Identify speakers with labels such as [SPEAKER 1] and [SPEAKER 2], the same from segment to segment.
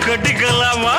[SPEAKER 1] கட்டிக்கலாமா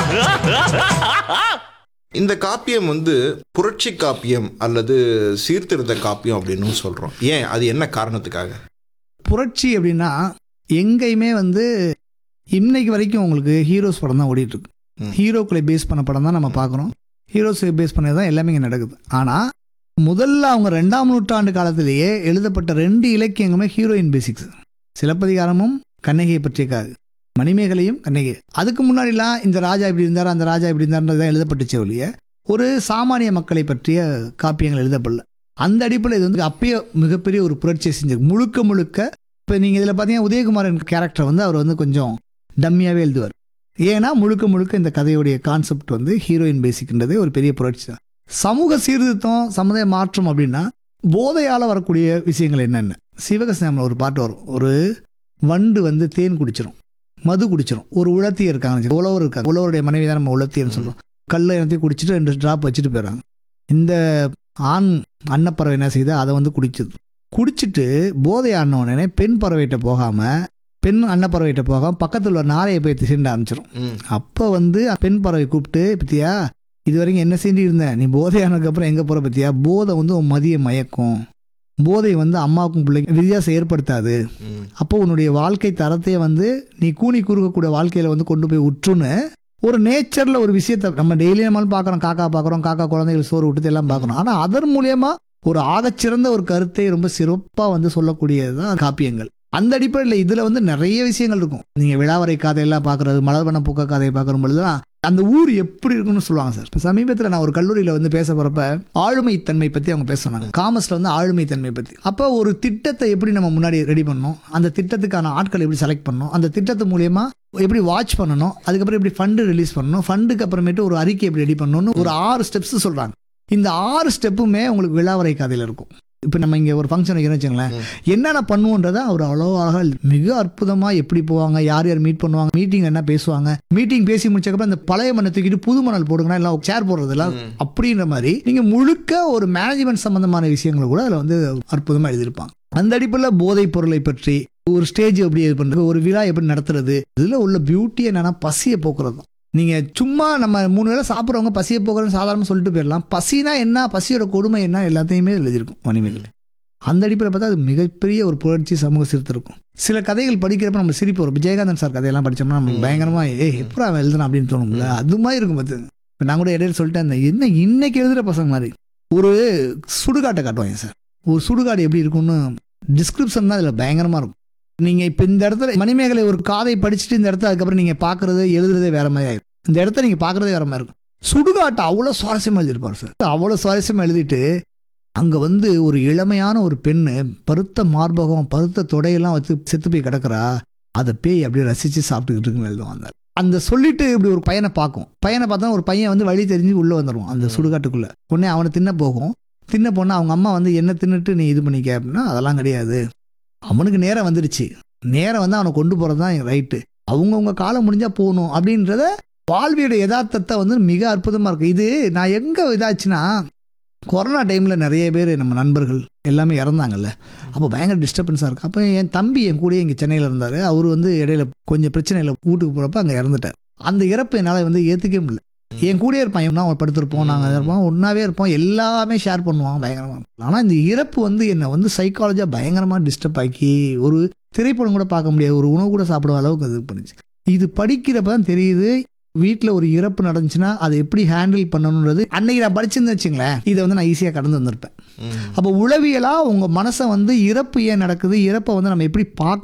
[SPEAKER 2] இந்த காப்பியம் வந்து புரட்சி காப்பியம் அல்லது சீர்திருத்த காப்பியம் அப்படின்னு சொல்றோம் ஏன் அது என்ன காரணத்துக்காக
[SPEAKER 3] புரட்சி அப்படின்னா எங்கேயுமே வந்து இன்னைக்கு வரைக்கும் உங்களுக்கு ஹீரோஸ் படம் தான் ஓடிட்டு இருக்கு
[SPEAKER 2] ம்.
[SPEAKER 3] ஹீரோக்களை பேஸ் பண்ண படம் தான் நம்ம பார்க்குறோம் ஹீரோஸ் பேஸ் பண்ணது தான் எல்லாமே இங்கே நடக்குது ஆனால் முதல்ல அவங்க ரெண்டாம் நூற்றாண்டு காலத்திலேயே எழுதப்பட்ட ரெண்டு இலக்கியங்களுமே ஹீரோயின் பேசிக்ஸ் சிலப்பதிகாரமும் கண்ணகியை பற்றிய காது மணிமேகலையும் கண்ணகி அதுக்கு முன்னாடிலாம் இந்த ராஜா இப்படி இருந்தார் அந்த ராஜா இப்படி இருந்தார்ன்றது தான் எழுதப்பட்டுச்சே ஒழிய ஒரு சாமானிய மக்களை பற்றிய காப்பியங்கள் எழுதப்படல அந்த அடிப்படையில் இது வந்து அப்பயே மிகப்பெரிய ஒரு புரட்சியை செஞ்சிருக்கு முழுக்க முழுக்க இப்போ நீங்கள் இதில் பார்த்தீங்கன்னா உதயகுமாரன் கேரக்டர் வந்து அவர் வந்து கொஞ்சம் டம்மியாகவே எழுதுவார் ஏன்னா முழுக்க முழுக்க இந்த கதையுடைய கான்செப்ட் வந்து ஹீரோயின் பேசிக்ன்றதே ஒரு பெரிய புரட்சி தான் சமூக சீர்திருத்தம் சமுதாய மாற்றம் அப்படின்னா போதையால் வரக்கூடிய விஷயங்கள் என்னென்ன சிவகசினாமில் ஒரு பாட்டு வரும் ஒரு வண்டு வந்து தேன் குடிச்சிரும் மது குடிச்சிரும் ஒரு உழத்தியர் இருக்காங்க வச்சுக்கோ, உழவர் இருக்காங்க உழவருடைய மனைவி தான் நம்ம உழத்தியர்னு சொல்கிறோம் கல்லை எல்லாத்தையும் குடிச்சிட்டு ரெண்டு ட்ராப் வச்சுட்டு போயிடுறாங்க இந்த ஆண் அன்னப்பறவை என்ன செய்யுது அதை வந்து குடிச்சது குடிச்சிட்டு போதை ஆன உடனே பெண் பறவைகிட்ட போகாமல் பெண் அன்னப்பறவைகிட்ட போகாமல் பக்கத்தில் உள்ள நாரையை போய் திசைண்ட ஆரம்பிச்சிடும்
[SPEAKER 2] ம்.
[SPEAKER 3] அப்போ வந்து பெண் பறவை கூப்பிட்டு பத்தியா இது வரைக்கும் என்ன செஞ்சு இருந்த நீ போதை ஆனதுக்கப்புறம் எங்கே போகிற பத்தியா போதை வந்து உன் மதிய மயக்கும் போதை வந்து அம்மாவுக்கும் பிள்ளைக்கும் வித்தியாசம் ஏற்படுத்தாது
[SPEAKER 2] ம்.
[SPEAKER 3] அப்போ உன்னுடைய வாழ்க்கை தரத்தையே வந்து நீ கூனி குறுக்கக்கூடிய வாழ்க்கையில வந்து கொண்டு போய் உற்றுன்னு ஒரு நேச்சர்ல ஒரு விஷயத்த நம்ம டெய்லி நம்மளும் பார்க்குறோம் காக்கா பார்க்குறோம் காக்கா குழந்தைகள் சோறு விட்டுட்டு எல்லாம் பார்க்குறோம் ஆனால் அதன் மூலியமா ஒரு ஆகச்சிறந்த ஒரு கருத்தை ரொம்ப சிறப்பாக வந்து சொல்லக்கூடியது தான் காப்பியங்கள் அந்த அடிப்படையில் இதில் வந்து நிறைய விஷயங்கள் இருக்கும் நீங்கள் விழாவரை கதையெல்லாம் பார்க்குறது மலர்வன பூக்க கதையை பார்க்குற பொழுதுதான் அந்த ஊர் எப்படி இருக்குன்னு சொல்லுவாங்க சார் இப்போ சமீபத்தில் நான் ஒரு கல்லூரியில் வந்து பேச போகிறப்ப ஆளுமைத்தன்மை பற்றி அவங்க பேச சொன்னாங்க காமர்ஸில் வந்து ஆளுமைத்தன்மை பற்றி அப்போ ஒரு திட்டத்தை எப்படி நம்ம முன்னாடி ரெடி பண்ணணும் அந்த திட்டத்துக்கான ஆட்களை எப்படி செலக்ட் பண்ணணும் அந்த திட்டத்து மூலியமா எப்படி வாட்ச் பண்ணணும் அதுக்கப்புறம் எப்படி ஃபண்டு ரிலீஸ் பண்ணணும் ஃபண்டுக்கு அப்புறமேட்டு ஒரு அறிக்கை எப்படி ரெடி பண்ணணும்னு ஒரு ஆறு ஸ்டெப்ஸ் சொல்கிறாங்க இந்த ஆறு ஸ்டெப்புமே உங்களுக்கு விழாவரை கதையில் இருக்கும் இப்போ நம்ம இங்கே ஒரு ஃபங்க்ஷன் வைக்கிறோம் வச்சுங்களேன் என்னென்ன பண்ணுவோன்றதை அவர் அவ்வளோ அழகா எழுதி- மிக அற்புதமாக எப்படி போவாங்க யார் யார் மீட் பண்ணுவாங்க மீட்டிங் என்ன பேசுவாங்க மீட்டிங் பேசி முடிச்சக்கப்புறம் அந்த பழைய மண்ணை தூக்கிட்டு புது மணல் போடுங்கன்னா எல்லாம் சேர் போடுறதெல்லாம் அப்படின்ற மாதிரி நீங்கள் முழுக்க ஒரு மேனேஜ்மெண்ட் சம்பந்தமான விஷயங்களை கூட அதில் வந்து அற்புதமாக எழுதியிருப்பாங்க அந்த அடிப்படையில் போதைப் பொருளை பற்றி ஒரு ஸ்டேஜ் எப்படி இது பண்ணுறது ஒரு விழா எப்படி நடத்துறது இதில் உள்ள பியூட்டி என்னன்னா பசியை போக்குறது தான் நீங்கள் சும்மா நம்ம மூணு வேளை சாப்பிட்றவங்க பசியை போக்குறோன்னு சாதாரணமாக சொல்லிட்டு போயிடலாம் பசினா என்ன பசியோட கொடுமை என்ன எல்லாத்தையுமே எழுதியிருக்கும் மணிமேகலை அந்த அடிப்படையில் பார்த்தா அது மிகப்பெரிய ஒரு புரட்சி சமூக சீர்திருத்தம் இருக்கும் சில கதைகள் படிக்கிறப்ப நம்ம சிரிப்பு வரும் விஜயகாந்தன் சார் கதையெல்லாம் படிச்சோம்னா நமக்கு பயங்கரமா ஏ எப்படி அவன் எழுதுனா அப்படின்னு தோணும்ல அது மாதிரி இருக்கும் பார்த்து இப்போ நான் கூட இடையில சொல்லிட்டேன் இந்த என்ன இன்னைக்கு எழுதுகிற பசங்க மாதிரி ஒரு சுடுகாட்டை காட்டுவாங்க சார் ஒரு சுடுகாடு எப்படி இருக்கும்னு டிஸ்கிரிப்ஷன் தான் இதில் பயங்கரமாக இருக்கும் நீங்கள் இப்போ இந்த இடத்துல மணிமேகலை ஒரு காதை படிச்சுட்டு இந்த இடத்துல அதுக்கப்புறம் நீங்கள் பார்க்குறது எழுதுறதே வேற மாதிரி ஆயிடும் இந்த இடத்த நீங்கள் பார்க்குறதே வேற மாதிரி இருக்கும் சுடுகாட்டை அவ்வளோ சுவாரஸ்யமாக எழுதியிருப்பார் சார் அவ்வளோ சுவாரஸ்யமாக எழுதிட்டு அங்கே வந்து ஒரு இளமையான ஒரு பெண்ணு பருத்த மார்பகம் பருத்த தொடையெல்லாம் வச்சு செத்து போய் கிடக்குறா அதை பேய் அப்படியே ரசித்து சாப்பிட்டுக்கிட்டு இருக்குன்னு எழுதுவான் அந்த அந்த சொல்லிட்டு இப்படி ஒரு பையனை பார்க்கும் பையனை பார்த்தா ஒரு பையன் வந்து வழி தெரிஞ்சு உள்ளே வந்துடுவான் அந்த சுடுகாட்டுக்குள்ளே உடனே அவனை தின்ன போகும் தின்ன போனால் அவங்க அம்மா வந்து என்ன தின்னுட்டு நீ இது பண்ணிக்க அப்படின்னா அதெல்லாம் கிடையாது அவனுக்கு நேரம் வந்துடுச்சு நேரம் வந்து அவனை கொண்டு போகிறது தான் ரைட்டு அவங்கவுங்க காலம் முடிஞ்சால் போகணும் அப்படின்றத வாழ்வியோட யதார்த்தத்தை வந்து மிக அற்புதமாக இருக்கும் இது நான் எங்கே இதாச்சுன்னா கொரோனா டைமில் நிறைய பேர் நம்ம நண்பர்கள் எல்லாமே இறந்தாங்கல்ல அப்போ பயங்கர டிஸ்டர்பன்ஸாக இருக்கும் அப்போ என் தம்பி என் கூடயே இங்கே சென்னையில் இருந்தார் அவர் வந்து இடையில கொஞ்சம் பிரச்சனையில் வீட்டுக்கு போகிறப்ப அங்கே இறந்துட்டார் அந்த இறப்பு என்னால் வந்து ஏற்றுக்கவே முடியல என் கூடயே இருப்பான் இவனா அவன் படுத்திருப்போம் நாங்கள் இருப்போம் ஒன்றாவே இருப்போம் எல்லாமே ஷேர் பண்ணுவான் பயங்கரமாக ஆனால் இந்த இறப்பு வந்து என்னை வந்து சைக்காலஜியாக பயங்கரமாக டிஸ்டர்ப் ஆக்கி ஒரு திரைப்படம் கூட பார்க்க முடியாது ஒரு உணவு கூட சாப்பிடுற அளவுக்கு அது பண்ணுச்சு இது படிக்கிறப்ப தான் தெரியுது வீட்டில் ஒரு இறப்பு நடந்துச்சுன்னா அதை எப்படி ஹேண்டில் பண்ணணுன்றது அன்னைக்கு நான் படிச்சிருந்து வச்சுங்களேன் இதை வந்து நான் ஈஸியாக கடந்து வந்திருப்பேன்
[SPEAKER 2] ம்.
[SPEAKER 3] அப்போ உளவியலாக உங்கள் மனசை வந்து இறப்பு ஏன் நடக்குது இறப்பை வந்து நம்ம எப்படி பார்க்க